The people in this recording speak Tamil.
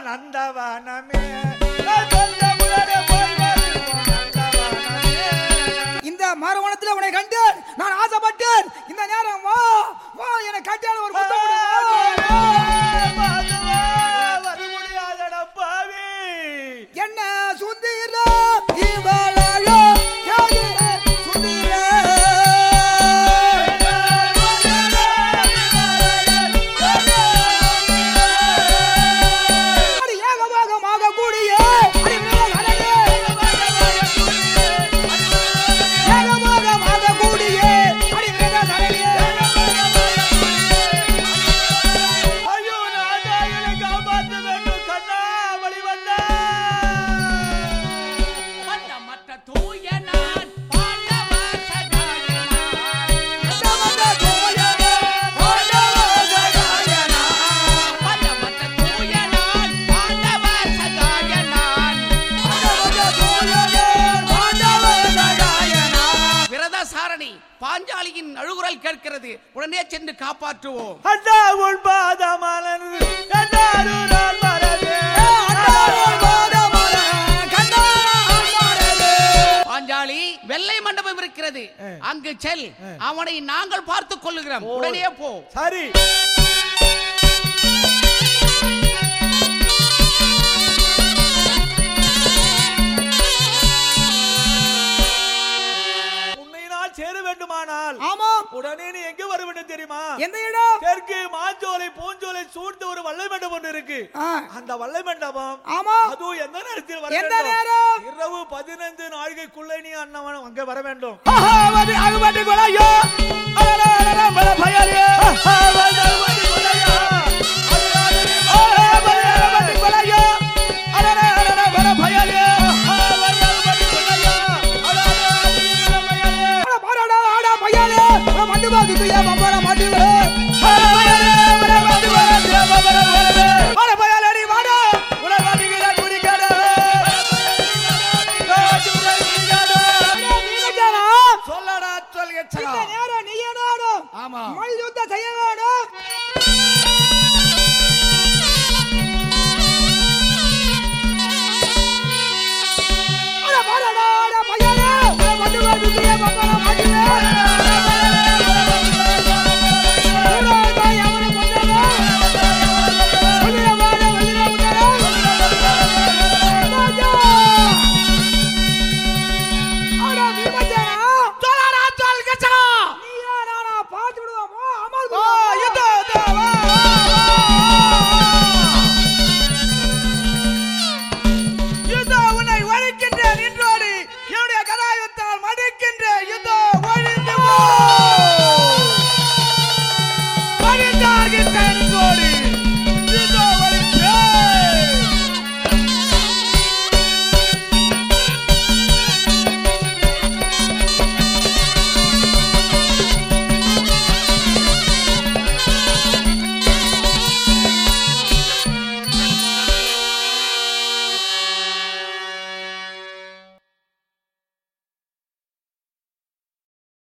நந்தவனமே நந்தமுடனே போய் வருவோம் நந்தவனமே. இந்த மரவணத்தில் உன்னை கண்டேன் நான் ஆசைப்பட்டேன் இந்த நேரம் வா வா என்னை கட்டியால் ஒரு முத்தம் கொடு, வா, வா. மாதவா, வர முடியாதடா பாவி. என்ன சுந்தீர இவளையோ கேளுங்க சுந்தீர அடி ஏகபாகமாக கூடிய அடி மேகலையே. ஏகபாகமாக கூடிய அடி மேகலையே. ஐயோ, நாதா, என்னை காப்பாற்ற வேண்டும், கண்ணா, வழிவண்ணா. மட்ட தூய நான் பாண்டவ சகாயனாய். சமத தோழனே, ஆண்டவ சகாயனா. மட்ட தூய நான் பாண்டவ சகாயனான். சமத தோழனே, ஆண்டவ சகாயனா. விரதசாரணி பாஞ்சாலியின் அழுகுரல் கேட்கிறது உடனே சென்று காப்பாற்றுவோம் அண்ணா, உன் பாதமலர்ந்து எல்லாரும் நான் வரவே. பாஞ்சாலி வெள்ளை மண்டபம் இருக்கிறது அங்கு செல் அவனை நாங்கள் பார்த்துக் கொள்ளுகிறோம் உடனே போ சரி உன்னை நான் சேர வேண்டுமானால் ஆமாம் உடனே நீ எங்க வர வேண்டும் தெரியுமா எந்த இடம் தெற்கு மாஞ்சோலை பூஞ்சோலை சூழ்ந்த ஒரு வல்லை மண்டபம் ஒன்று இருக்கு ஆ, அந்த வல்லை மண்டபம் ஆமா அதுவும் எந்த நேரத்தில் வர எந்த வேண்டும்? நேரம்? இரவு பதினைந்து நாழிகைக்குள்ளே நீ அண்ணவன் அங்க வர வேண்டும் ஆஹா, அது அகுபட்டு கொலையோ. அலல, அலல, மல பயலே. ஆஹா, வந்தல்